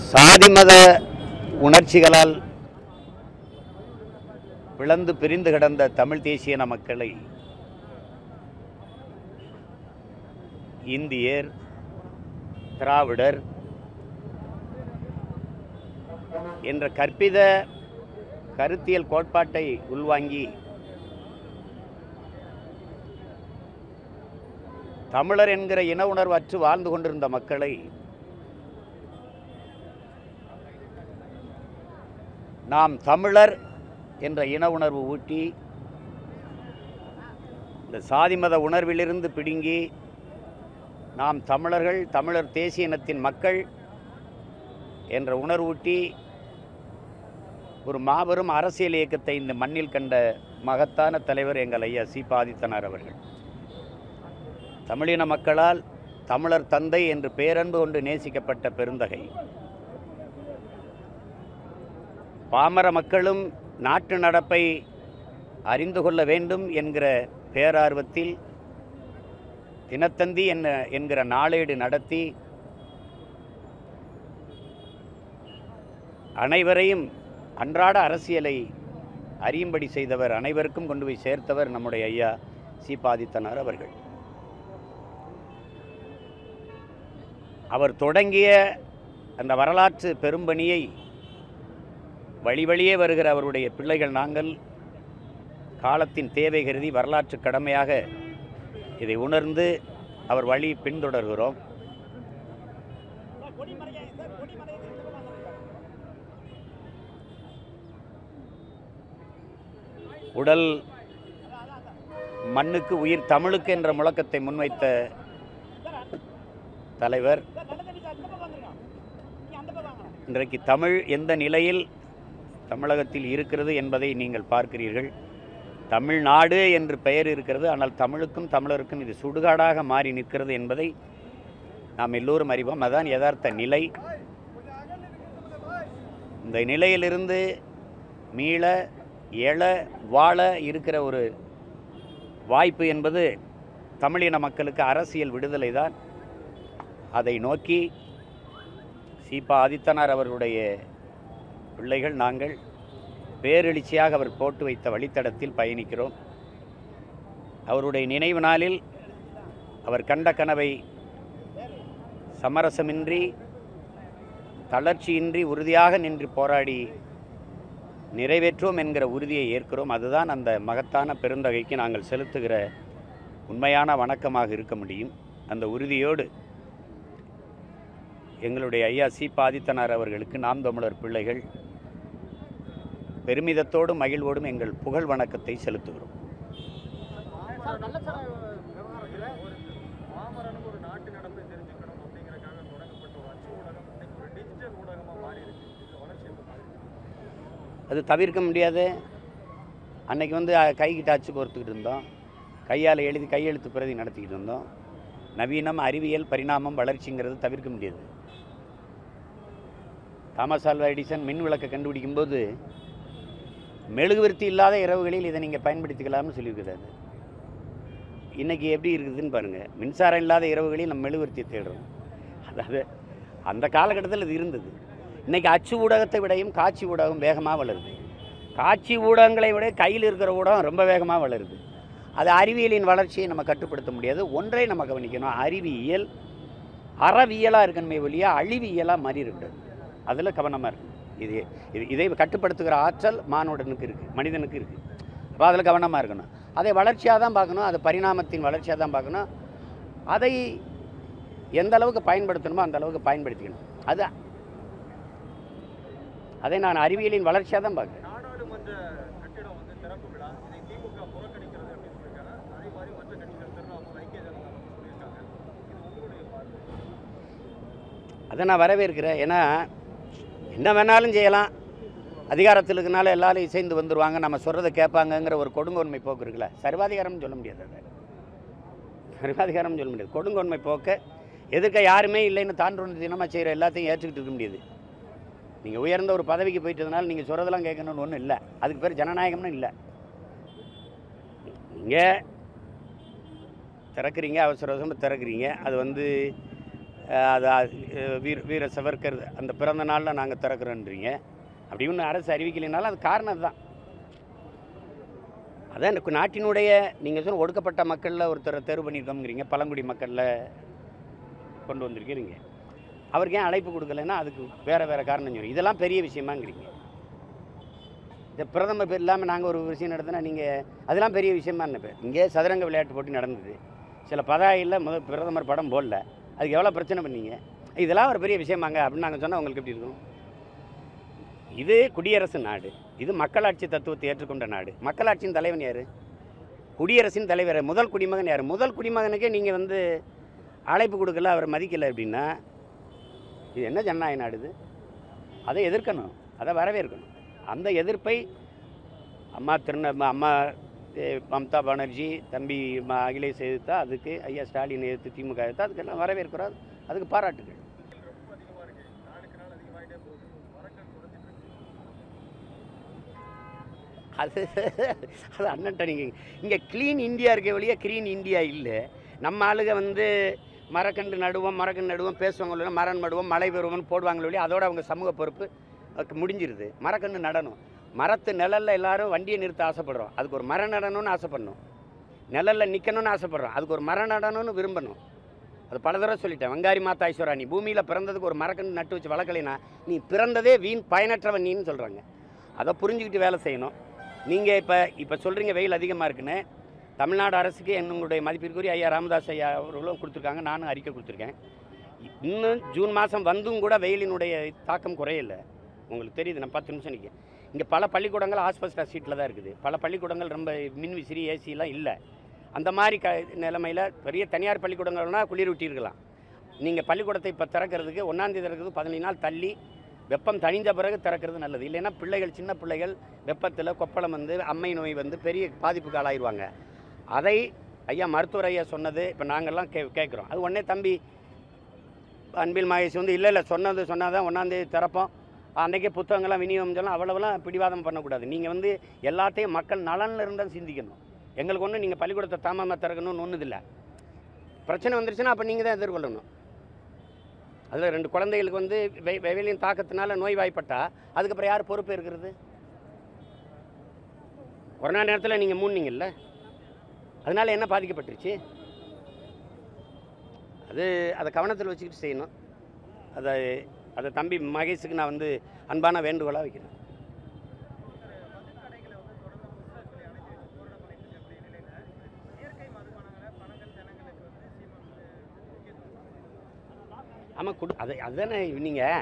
சாதி மத உணர்ச்சிகளால் பிளந்து பிரிந்து கிடந்த தமிழ் தேசியன மக்களை இந்தியர் திராவிடர் என்ற கற்பித கருத்தியல் கோட்பாட்டை உள்வாங்கி தமிழர் என்கிற இன உணர்வு அற்று வாழ்ந்து கொண்டிருந்த மக்களை நாம் தமிழர் என்ற இன உணர்வு ஊட்டி இந்த சாதி மத உணர்விலிருந்து பிடுங்கி நாம் தமிழர்கள் தமிழர் தேசிய இனத்தின் மக்கள் என்ற உணர்வூட்டி ஒரு மாபெரும் அரசியல் இயக்கத்தை இந்த மண்ணில் கண்ட மகத்தான தலைவர் எங்கள் ஐயா சீபா ஆதித்தனார் அவர்கள் தமிழின மக்களால் தமிழர் தந்தை என்று பேரன்பு கொண்டு நேசிக்கப்பட்ட பெருந்தகை பாமர மக்களும் நாட்டு நடப்பை அறிந்து கொள்ள வேண்டும் என்கிற பேரார்வத்தில் தினத்தந்தி என்ன என்கிற நாளேடு நடத்தி அனைவரையும் அன்றாட அரசியலை அறியும்படி செய்தவர் அனைவருக்கும் கொண்டு போய் சேர்த்தவர் நம்முடைய ஐயா சீபாதித்தனார் அவர்கள் அவர் தொடங்கிய அந்த வரலாற்று பெரும்பணியை வழி வழியே வருகிற அவருடைய பிள்ளைகள் நாங்கள் காலத்தின் தேவை கருதி வரலாற்று கடமையாக இதை உணர்ந்து அவர் வழி பின்தொடர்கிறோம் உடல் மண்ணுக்கு உயிர் தமிழுக்கு என்ற முழக்கத்தை முன்வைத்த தலைவர் இன்றைக்கு தமிழ் எந்த நிலையில் தமிழகத்தில் இருக்கிறது என்பதை நீங்கள் பார்க்கிறீர்கள் தமிழ்நாடு என்று பெயர் இருக்கிறது ஆனால் தமிழுக்கும் தமிழருக்கும் இது சுடுகாடாக மாறி நிற்கிறது என்பதை நாம் எல்லோரும் அறிவோம் அதான் யதார்த்த நிலை இந்த நிலையிலிருந்து மீள எழ வாழ இருக்கிற ஒரு வாய்ப்பு என்பது தமிழின மக்களுக்கு அரசியல் விடுதலை தான் அதை நோக்கி சீபா ஆதித்தனார் அவர்களுடைய பிள்ளைகள் நாங்கள் பேரெழுச்சியாக அவர் போட்டு வைத்த வழித்தடத்தில் பயணிக்கிறோம் அவருடைய நினைவு நாளில் அவர் கண்ட கனவை சமரசமின்றி தளர்ச்சியின்றி உறுதியாக நின்று போராடி நிறைவேற்றுவோம் என்கிற உறுதியை ஏற்கிறோம் அதுதான் அந்த மகத்தான பெருந்தகைக்கு நாங்கள் செலுத்துகிற உண்மையான வணக்கமாக இருக்க முடியும் அந்த உறுதியோடு எங்களுடைய ஐயா சி பாதித்தனார் அவர்களுக்கு நாம் தமிழர் பிள்ளைகள் பெருமிதத்தோடும் மகிழ்வோடும் எங்கள் புகழ் வணக்கத்தை செலுத்துகிறோம் சார் கள்ளச்சார விவகாரத்தில் ஒரு மாமரனும் ஒரு நாட்டு நடப்பை தெரிஞ்சுக்கணும் அப்படிங்கறதுக்காக தொடங்கப்பட்ட ஒரு அச்சு ஊடகம் இன்னைக்கு ஒரு டிஜிட்டல் ஊடகமா மாறி இருக்கு இந்த வளர்ச்சி எப்படி மாறி இருக்கு? அது தவிர்க்க முடியாது அன்னைக்கு வந்து அஹ், கைகிட்ட அச்சு கோர்த்துக்கிட்டு இருந்தோம் கையால் எழுதி கையெழுத்து பிரதி நடத்திக்கிட்டு இருந்தோம் நவீனம் அறிவியல் பரிணாமம் வளர்ச்சிங்கிறது தவிர்க்க முடியாது தாமஸ் ஆல்வா எடிசன் மின் விளக்கை கண்டுபிடிக்கும் போது மெழுகுவர்த்தி இல்லாத இரவுகளில் இதை நீங்கள் பயன்படுத்திக்கலாம்னு சொல்லியிருக்கிறாரு இன்றைக்கி எப்படி இருக்குதுன்னு பாருங்கள் மின்சாரம் இல்லாத இரவுகளில் நம்ம மெழுகுவர்த்தியை தேடுறோம் அதாவது அந்த காலகட்டத்தில் இது இருந்தது இன்றைக்கி அச்சு ஊடகத்தை விடையும் காட்சி ஊடகம் வேகமாக வளருது காட்சி ஊடகங்களை விட கையில் இருக்கிற ஊடகம் ரொம்ப வேகமாக வளருது அது அறிவியலின் வளர்ச்சியை நம்ம கட்டுப்படுத்த முடியாது ஒன்றை நம்ம கவனிக்கணும் அறிவியல் அறவியலாக இருக்கணுமே ஒழிய அழிவியலாக மாறி இருக்கக்கூடாது அதில் கவனமாக இருக்கணும் இது இது இதை கட்டுப்படுத்துகிற ஆற்றல் மானுடனுக்கு இருக்குது மனிதனுக்கு இருக்குது அப்போ அதில் கவனமாக இருக்கணும் அதை வளர்ச்சியாக தான் பார்க்கணும் அது பரிணாமத்தின் வளர்ச்சியாக தான் பார்க்கணும் அதை எந்த அளவுக்கு பயன்படுத்தணுமோ அந்த அளவுக்கு பயன்படுத்திக்கணும் அது அதை நான் அறிவியலின் வளர்ச்சியாக தான் பார்க்குறேன் நாடாளுமன்ற கட்டிடம் வந்து திறப்பு விழா இதை திமுக புறக்கணிக்கிறது அப்படின்னு சொல்லியிருக்காங்க அதே மாதிரி மற்ற கட்சிகள் திருநாமூர் ஐக்கிய ஜனதா தளம் சொல்லியிருக்காங்க இது உங்களுடைய பார்வை அதை நான் வரவேற்கிறேன் ஏன்னா என்ன வேணாலும் செய்யலாம் அதிகாரத்தில் இருக்கனால எல்லாரும் இசைந்து வந்துடுவாங்க நம்ம சொல்கிறத கேட்பாங்கங்கிற ஒரு கொடுங்கோன்மை போக்கு இருக்குல்ல சர்வாதிகாரம்னு சொல்ல முடியாது அதை சர்வாதிகாரம்னு சொல்ல முடியாது கொடுங்கோன்மை போக்க எதிர்க்க யாருமே இல்லைன்னு தாண்டொன்று தினமாக செய்கிற எல்லாத்தையும் ஏற்றுக்கிட்டு இருக்க முடியாது நீங்கள் உயர்ந்த ஒரு பதவிக்கு போயிட்டதுனால நீங்கள் சொல்கிறதெல்லாம் கேட்கணும்னு ஒன்றும் இல்லை அதுக்கு பேர் ஜனநாயகம்னு இல்லை நீங்கள் திறக்கிறீங்க அவசர அவசரமாக திறக்கிறீங்க அது வந்து அஹ், அது அஹ், வீர வீர சவர்கர் அந்த பிறந்த நாளில் நாங்கள் திறக்கிறோன்றீங்க அப்படி ஒன்று அரசு அறிவிக்கலைனாலும் அது காரணம் அதுதான் அதான் இந்த நாட்டினுடைய நீங்கள் சொன்ன ஒடுக்கப்பட்ட மக்களில் ஒருத்தரை தேர்வு பண்ணியிருக்கோங்கிறீங்க பழங்குடி மக்களில் கொண்டு வந்திருக்கிறீங்க அவருக்கு ஏன் அழைப்பு கொடுக்கலைன்னா அதுக்கு வேறு வேறு காரணம் சொல்லி இதெல்லாம் பெரிய விஷயமாங்கிறீங்க இந்த பிரதமர் பேர் இல்லாமல் நாங்கள் ஒரு விஷயம் நடத்தினா நீங்கள் அதெல்லாம் பெரிய விஷயமா என்ன இங்கே சதுரங்க விளையாட்டு போட்டி நடந்தது சில பதாயில் முத பிரதமர் படம் போடல அதுக்கு எவ்வளோ பிரச்சனை பண்ணீங்க இதெல்லாம் ஒரு பெரிய விஷயமாங்க அப்படின்னு நாங்கள் சொன்னால் உங்களுக்கு எப்படி இருக்கும் இது குடியரசு நாடு இது மக்களாட்சி தத்துவத்தை ஏற்றுக்கொண்ட நாடு மக்களாட்சியின் தலைவன் யார் குடியரசின் தலைவர் முதல் குடிமகன் யார் முதல் குடிமகனுக்கே நீங்கள் வந்து அழைப்பு கொடுக்கல அவர் மதிக்கலை அப்படின்னா இது என்ன ஜனநாயக நாடு இது அதை எதிர்க்கணும் அதை வரவேற்கணும் அந்த எதிர்ப்பை அம்மா திருந அம்மா eh, மம்தா பானர்ஜி தம்பி ம- அகிலேஷ் எதிர்த்தா அதுக்கு ஐயா ஸ்டாலின் எதிர்த்து திமுக எதிர்த்தா அதுக்கெல்லாம் வரவேற்கிறோம் அதுக்கு பாராட்டுகள் ரொம்ப அதிகமா இருக்கு நாளுக்கு நாள் அதிகமாயிட்டே போகுது மரங்கள் குறைஞ்சிட்டு இருக்கு அது அது அண்ணன்ட்ட நீங்கள் இங்கே க்ளீன் இந்தியா இருக்க வழியே க்ளீன் இந்தியா இல்லை நம்ம ஆளுங்க வந்து மரக்கன்று நடுவோம் மரக்கன்று நடுவோம் பேசுவாங்க இல்லையா மரம் நடுவோம் மழை பெறுவோம்னு போடுவாங்க இல்லையா அதோட அவங்க சமூக பொறுப்பு அதுக்கு முடிஞ்சிருது மரக்கன்று நடணும் மரத்து நிழல்ல எல்லாரும் வண்டியை நிறுத்த ஆசைப்படுறோம் அதுக்கு ஒரு மரம் நடணும்னு ஆசைப்படணும் நிழல்ல நிற்கணும்னு ஆசைப்படுறோம் அதுக்கு ஒரு மரம் நடணும்னு விரும்பணும் அது பல தடவை சொல்லிட்டேன் வங்காரி மாதா ஐஸ்வரா நீ பூமியில் பிறந்ததுக்கு ஒரு மரக்கன்று நட்டு வச்சு வளர்க்கலைனா நீ பிறந்ததே வீண் பயனற்றவன் நீன்னு சொல்கிறாங்க அதை புரிஞ்சுக்கிட்டு வேலை செய்யணும் நீங்கள் இப்போ இப்போ சொல்கிறீங்க வெயில் அதிகமாக இருக்குன்னு தமிழ்நாடு அரசுக்கு என்னுடைய மதிப்பிற்குரிய ஐயா ராமதாஸ் ஐயா அவர்களும் கொடுத்துருக்காங்க நானும் அறிக்கை கொடுத்துருக்கேன் இன்னும் ஜூன் மாதம் வந்தும் கூட வெயிலினுடைய தாக்கம் குறையல உங்களுக்கு தெரியுது நான் பத்து நிமிஷம் நிற்க இங்கே பல பள்ளிக்கூடங்கள் ஆஸ்பெஸ்டர் சீட்டில் தான் இருக்குது பல பள்ளிக்கூடங்கள் ரொம்ப மின் விசிறி ஏசிலாம் இல்லை அந்த மாதிரி க நிலைமையில் பெரிய தனியார் பள்ளிக்கூடங்கள்னா குளிர் விட்டிருக்கலாம் நீங்கள் பள்ளிக்கூடத்தை இப்போ திறக்கிறதுக்கு ஒன்றாந்தேதி திறக்கிறது பதினைஞ்சு நாள் தள்ளி வெப்பம் தணிஞ்ச பிறகு திறக்கிறது நல்லது இல்லைன்னா பிள்ளைகள் சின்ன பிள்ளைகள் வெப்பத்தில் கொப்பளம் வந்து அம்மை நோய் வந்து பெரிய பாதிப்புக்கு ஆளாயிருவாங்க அதை ஐயா மருத்துவர் ஐயா சொன்னது இப்போ நாங்கள்லாம் கே கேட்குறோம் அது உடனே தம்பி அன்பில் மகேஷ் வந்து இல்லை இல்லை சொன்னது சொன்னாதான் ஒன்றாந்தேதி திறப்போம் அன்றைக்கே புத்தகங்கள்லாம் விநியோகம் சொல்லலாம் அவ்வளவுலாம் பிடிவாதம் பண்ணக்கூடாது நீங்கள் வந்து எல்லாத்தையும் மக்கள் நலனில் இருந்தால் சிந்திக்கணும் எங்களுக்கு ஒன்றும் நீங்கள் பள்ளிக்கூடத்தை தாமமாக திறக்கணும்னு ஒன்றும் இல்லை பிரச்சனை வந்துருச்சுன்னா அப்போ நீங்கள் தான் எதிர்கொள்ளணும் அதில் ரெண்டு குழந்தைகளுக்கு வந்து வெ வெயிலின் தாக்கத்தினால நோய் வாய்ப்பட்டா அதுக்கப்புறம் யார் பொறுப்பு இருக்கிறது கொரோனா நேரத்தில் நீங்கள் மூணுனீங்கல்ல அதனால என்ன பாதிக்கப்பட்டுருச்சு அது அதை கவனத்தில் வச்சுக்கிட்டு செய்யணும் அதை அதை தம்பி மகேஷுக்கு நான் வந்து அன்பான வேண்டுகோளாக வைக்கிறேன் கடைகளை வந்து தொடர்ந்து புதுசாக சொல்லி அணைச்சி வச்சு போராட்டம் பண்ணிட்டு இருக்கக்கூடிய நிலையில இயற்கை மதுபானங்களை பணங்கள் ஜனங்களுக்கு வந்து சீமா வந்து முக்கியத்துவம் ஆமாம் கொடு அதை அதுதானே நீங்கள்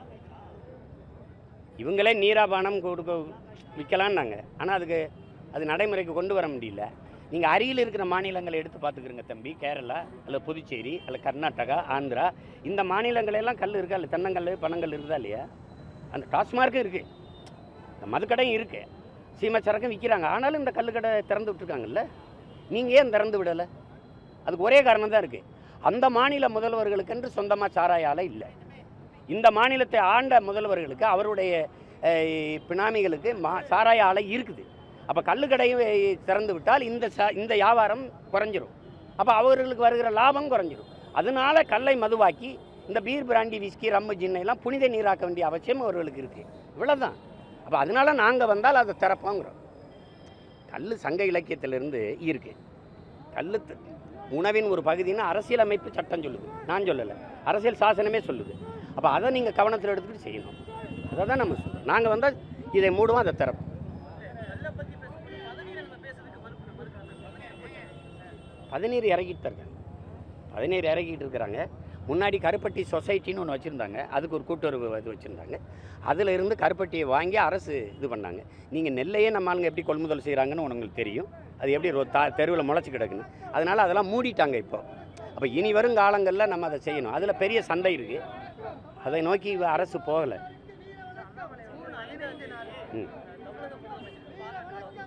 இவங்களே நீராபானம் கொடுக்க விற்கலான்னாங்க ஆனால் அதுக்கு அது நடைமுறைக்கு கொண்டு வர முடியல நீங்கள் அருகில் இருக்கிற மாநிலங்களை எடுத்து பார்த்துக்கிறங்க தம்பி கேரளா அல்ல புதுச்சேரி அல்ல கர்நாடகா ஆந்திரா இந்த மாநிலங்களெல்லாம் கல் இருக்கா இல்லை தென்னங்கல் பனங்கல் இருக்குதா இல்லையா அந்த டாஸ்மார்க்கும் இருக்குது இந்த மதுக்கடையும் இருக்குது சீமை சரக்கும் விற்கிறாங்க ஆனாலும் இந்த கல்லுக்கடை திறந்து விட்டுருக்காங்கல்ல நீங்கள் ஏன் திறந்து விடலை அதுக்கு ஒரே காரணம் தான் இருக்குது அந்த மாநில முதல்வர்களுக்கென்று சொந்தமாக சாராய ஆலை இல்லை இந்த மாநிலத்தை ஆண்ட முதல்வர்களுக்கு அவருடைய அஹ், பினாமிகளுக்கு மா சாராய ஆலை இருக்குது அப்போ கள்ளுக்கடையை திறந்து விட்டால் இந்த ச இந்த வியாபாரம் குறைஞ்சிரும் அப்போ அவர்களுக்கு வருகிற லாபம் குறைஞ்சிரும் அதனால கல்லை மதுவாக்கி இந்த பீர் பிராண்டி விஸ்கி ரம்மு ஜின்னை எல்லாம் புனித நீராக்க வேண்டிய அவசியம் அவர்களுக்கு இருக்குது இவ்வளோதான் அப்போ அதனால நாங்கள் வந்தால் அதை திறப்போங்கிறோம் கல் சங்க இலக்கியத்திலிருந்து இருக்கு கல் த- உணவின் ஒரு பகுதின்னு அரசியலமைப்பு சட்டம் சொல்லுது நான் சொல்லலை அரசியல் சாசனமே சொல்லுது அப்போ அதை நீங்கள் கவனத்தில் எடுத்துக்கிட்டு செய்யணும் அதை தான் நம்ம சொல்கிறோம் நாங்கள் வந்தால் இதை மூடுவோம் அதை திறப்போம் நல்ல பத்தி பேசும்போது பதவியை நம்ம பேசுறதுக்கு மறுப்பு மறுக்கிறாங்க பதினீர் இறக்கிட்டு தான் இருக்காங்க பதினீர் இறக்கிட்டு இருக்கிறாங்க முன்னாடி கருப்பட்டி சொசைட்டின்னு ஒன்று வச்சுருந்தாங்க அதுக்கு ஒரு கூட்டுறவு இது வச்சுருந்தாங்க அதில் இருந்து கருப்பட்டியை வாங்கி அரசு இது பண்ணாங்க நீங்கள் நெல்லையே நம்ம ஆளுங்க எப்படி கொள்முதல் செய்கிறாங்கன்னு உங்களுக்கு தெரியும் அது எப்படி ரோ தா தெருவில் முளைச்சி கிடக்குன்னு அதனால் அதெல்லாம் மூடிட்டாங்க இப்போ அப்போ இனி வரும் காலங்களில் நம்ம அதை செய்யணும் அதில் பெரிய சந்தை இருக்குது அதை நோக்கி இவ அரசு போகலை அண்ணாமலை ஜூன் ஐந்தாம் தேதி நாள் ம் தமிழக முதலமைச்சர் பாராட்டு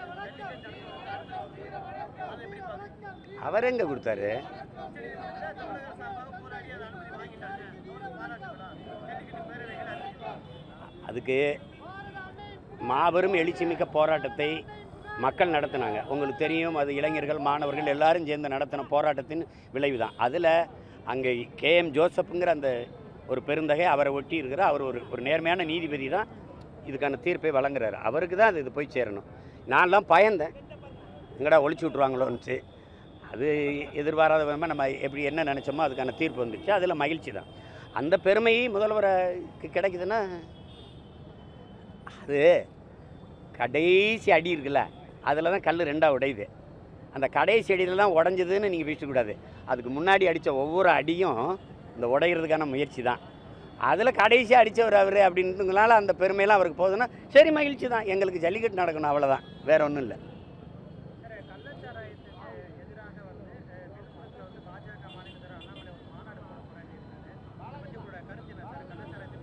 அதை எப்படி பார்க்குறீங்க அவர் எங்கே கொடுத்தாரு சரி தமிழக சார்பாக போராடி அதை அனுமதி வாங்கிட்டாங்க அவருக்கு பாராட்டு விழா ஜல்லிக்கட்டு பேரவைகள் அறிவிச்சிருக்காங்க அதுக்கு மாபெரும் எழுச்சிமிக்க போராட்டத்தை மக்கள் நடத்தினாங்க உங்களுக்கு தெரியும் அது இளைஞர்கள் மாணவர்கள் எல்லாரும் சேர்ந்து நடத்தின போராட்டத்தின் விளைவு தான் அதில் அங்கே கேஎம் ஜோசப்புங்கிற அந்த ஒரு பெருந்தகை அவரை ஒட்டி இருக்கிற அவர் ஒரு ஒரு நேர்மையான நீதிபதி தான் இதுக்கான தீர்ப்பை வழங்குறாரு அவருக்கு தான் அது இது போய் சேரணும் நான்லாம் பயந்தேன் எங்கடா ஒழிச்சு விட்ருவாங்களோன்ட்டு அது எதிர்பாராத விதமாக நம்ம எப்படி என்ன நினச்சோமோ அதுக்கான தீர்ப்பு வந்துச்சு அதில் மகிழ்ச்சி தான் அந்த பெருமை முதல்வருக்கு கிடைக்குதுன்னா அது கடைசி அடி இருக்குல்ல அதில் தான் கல் ரெண்டாக உடையுது அந்த கடைசி அடியில் தான் உடஞ்சதுன்னு நீங்கள் பேசக்கூடாது அதுக்கு முன்னாடி அடித்த ஒவ்வொரு அடியும் இந்த உடையிறதுக்கான முயற்சி தான் அதில் கடைசியாக அடித்தவர் அவர் அப்படின்றதுனால அந்த பெருமையெல்லாம் அவருக்கு போகுதுன்னா சரி மகிழ்ச்சி தான் எங்களுக்கு ஜல்லிக்கட்டு நடக்கணும் அவ்வளோதான் வேற ஒன்றும் இல்லை சார் கள்ளச்சாராயத்துக்கு எதிராக வந்து அஹ், விழுப்புரத்துல வந்து பாஜக மாநில தலைவர் அண்ணாமலை ஒரு மாநாடு போட போறாங்க அதை பத்தி உங்களோட கருத்து என்ன சார் கள்ளச்சாராயத்தை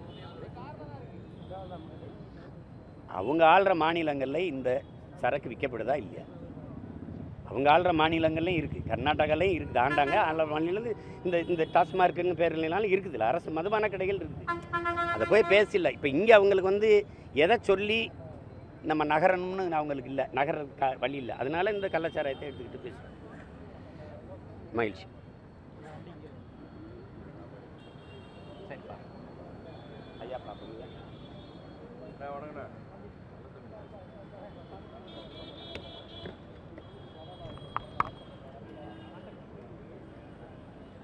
அவங்க ஆள்ற மாநிலங்களில் இந்த சரக்கு விற்கப்படுதா இல்லையா அவங்க ஆள்ற மாநிலங்கள்லையும் இருக்குது கர்நாடகாலையும் இருக்குது ஆண்டாங்க ஆள்ற மாநிலம் இந்த இந்த டாஸ்மார்க்குன்னு பேர்லாம் இருக்குதுல்ல அரசு மதுபான கடைகள் இருக்குது அதை போய் பேசல இப்போ இங்கே அவங்களுக்கு வந்து எதை சொல்லி நம்ம நகரணும்னு அவங்களுக்கு இல்லை நகர க வழி இல்லை அதனால இந்த கள்ளச்சாராயத்தை எடுத்துக்கிட்டு பேசு மகிழ்ச்சி சரிப்பா ஐயா பார்ப்போம் வணக்கண்ணா